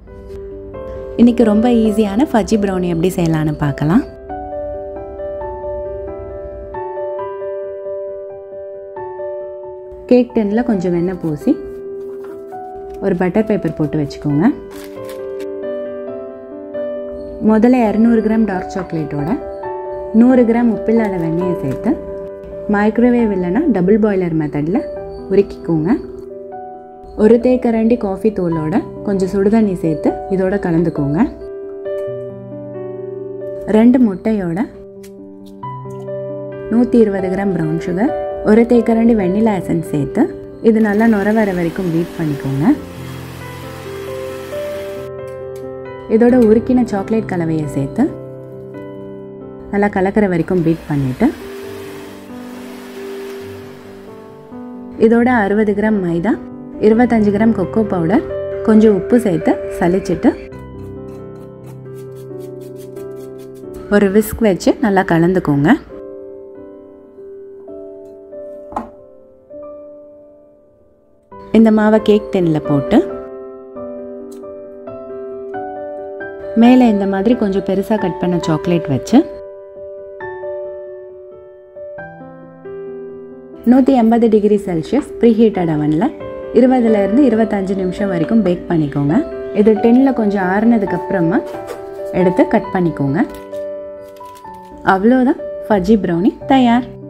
இன்றைக்கி ரொம்ப ஈஸியான ஃபஜ்ஜி ப்ரௌனி எப்படி செய்யலான்னு பார்க்கலாம் கேக் டென்னில் கொஞ்சம் வெண்ணெய் பூசி ஒரு பட்டர் பேப்பர் போட்டு வச்சுக்கோங்க முதல்ல இரநூறு கிராம் டார்க் சாக்லேட்டோட நூறு கிராம் உப்பில்லாத வெண்ணெயை சேர்த்து மைக்ரோவேவ் இல்லைன்னா டபுள் பாய்லர் மெத்தடில் உருக்கிக்கோங்க ஒரு தேக்கரண்டி காஃபி தூளோட கொஞ்சம் சுடுதண்ணி சேர்த்து இதோட கலந்துக்கோங்க ரெண்டு முட்டையோட நூற்றி இருபது கிராம் ப்ரௌன் சுகர் ஒரு தேக்கரண்டி வெண்ணிலா எசன்ஸ் சேர்த்து இது நல்லா நுர வர வரைக்கும் பீட் பண்ணிக்கோங்க இதோட உருக்கின சாக்லேட் கலவையை சேர்த்து நல்லா கலக்கிற வரைக்கும் பீட் பண்ணிவிட்டு இதோட அறுபது கிராம் மைதா இருபத்தஞ்சு கிராம் கொக்கோ பவுடர் கொஞ்சம் உப்பு சேர்த்து சலிச்சிட்டு ஒரு விஸ்க் வச்சு நல்லா கலந்துக்கோங்க இந்த மாவை கேக் டென்னில் போட்டு மேலே இந்த மாதிரி கொஞ்சம் பெருசாக கட் பண்ண சாக்லேட் வச்சு நூற்றி எண்பது டிகிரி செல்சியஸ் ப்ரீஹீட்டட் அவனில் இருபதுலேருந்து இருபத்தஞ்சு நிமிஷம் வரைக்கும் பேக் பண்ணிக்கோங்க இது டென்னில் கொஞ்சம் ஆறுனதுக்கப்புறமா எடுத்து கட் பண்ணிக்கோங்க அவ்வளோதான் ஃபஜ்ஜி ப்ரௌனி தயார்